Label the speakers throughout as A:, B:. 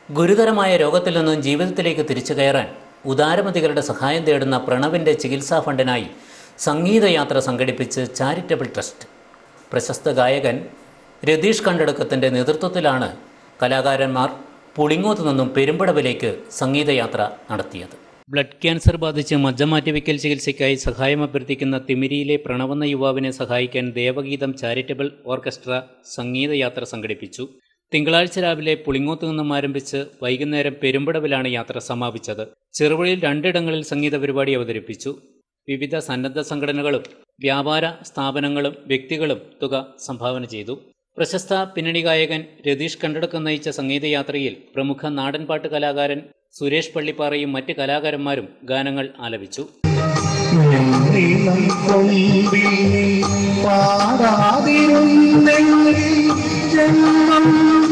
A: ഗുരുതരമായ രോഗത്തിൽ നിന്നും ജീവിതത്തിലേക്ക് തിരിച്ചു കയറാൻ ഉദാരമതികളുടെ സഹായം തേടുന്ന പ്രണവിൻ്റെ ചികിത്സാ ഫണ്ടിനായി സംഗീതയാത്ര സംഘടിപ്പിച്ച് ചാരിറ്റബിൾ ട്രസ്റ്റ് പ്രശസ്ത ഗായകൻ രതീഷ് കണ്ടടുക്കത്തിൻ്റെ നേതൃത്വത്തിലാണ് കലാകാരന്മാർ പുളിങ്ങോത്ത് നിന്നും പെരുമ്പടവിലേക്ക് സംഗീതയാത്ര നടത്തിയത് ബ്ലഡ് ക്യാൻസർ ബാധിച്ച് മജ്ജമാറ്റിവെക്കൽ ചികിത്സയ്ക്കായി സഹായം അഭ്യർത്ഥിക്കുന്ന തിമിരിയിലെ പ്രണവെന്ന യുവാവിനെ സഹായിക്കാൻ ദേവഗീതം ചാരിറ്റബിൾ ഓർക്കസ്ട്ര സംഗീതയാത്ര സംഘടിപ്പിച്ചു തിങ്കളാഴ്ച രാവിലെ പുളിങ്ങോത്ത് നിന്നും ആരംഭിച്ച് വൈകുന്നേരം പെരുമ്പടവിലാണ് യാത്ര സമാപിച്ചത് ചെറുവഴിയിൽ രണ്ടിടങ്ങളിൽ സംഗീത പരിപാടി അവതരിപ്പിച്ചു വിവിധ സന്നദ്ധ സംഘടനകളും വ്യാപാര സ്ഥാപനങ്ങളും വ്യക്തികളും തുക സംഭാവന ചെയ്തു പ്രശസ്ത പിന്നണി ഗായകൻ രതീഷ് കണ്ടടക്കം നയിച്ച സംഗീതയാത്രയിൽ പ്രമുഖ നാടൻപാട്ട് കലാകാരൻ സുരേഷ് പള്ളിപ്പാറയും മറ്റ് കലാകാരന്മാരും ഗാനങ്ങൾ ആലപിച്ചു
B: നീളം കൊമ്പിൽ നീ പാടാതിരുന്നെങ്കിൽ ജന്മം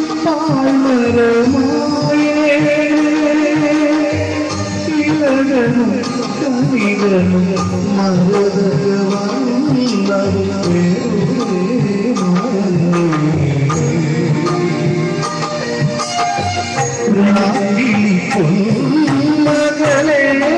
B: പാഴ്മരമായേ ഇലകളും കനികളും രാഗിണി പൊന്മകളെ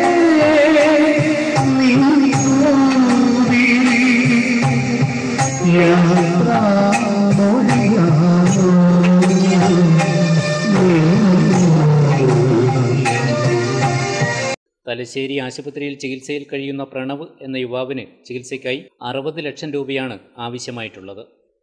A: തലശ്ശേരി ആശുപത്രിയിൽ ചികിത്സയിൽ കഴിയുന്ന പ്രണവ് എന്ന യുവാവിന് ചികിത്സയ്ക്കായി അറുപത് ലക്ഷം രൂപയാണ് ആവശ്യമായിട്ടുള്ളത്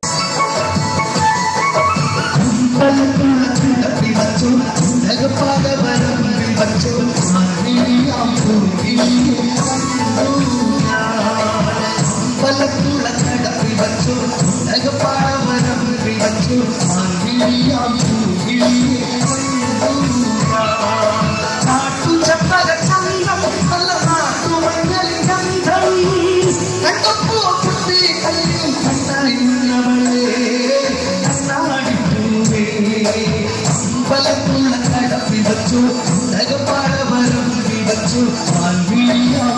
B: അമ്പലത്തുള്ള കടപ്പി വച്ചു നഗപാടവരം വിവച്ചു മാൽവിളിയാം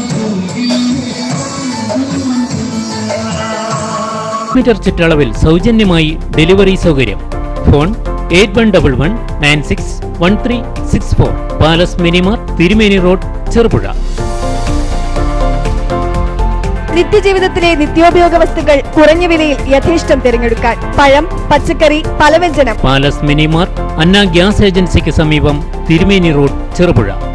A: മീറ്റർ ചുറ്റളവിൽ സൗജന്യമായി ഡെലിവറി സൗകര്യം phone eight one double one nine six one three six four Palace Minimart Thirumeni Road Cherupuzha
C: നിത്യജീവിതത്തിലെ നിത്യോപയോഗ വസ്തുക്കൾ കുറഞ്ഞ വിലയിൽ യഥേഷ്ടം തിരഞ്ഞെടുക്കാൻ പഴം പച്ചക്കറി പലവ്യഞ്ജനം
A: പാലസ് മിനിമാർ അന്ന ഗ്യാസ് ഏജൻസിക്ക് സമീപം തിരുമേനി റോഡ് ചെറുപുഴ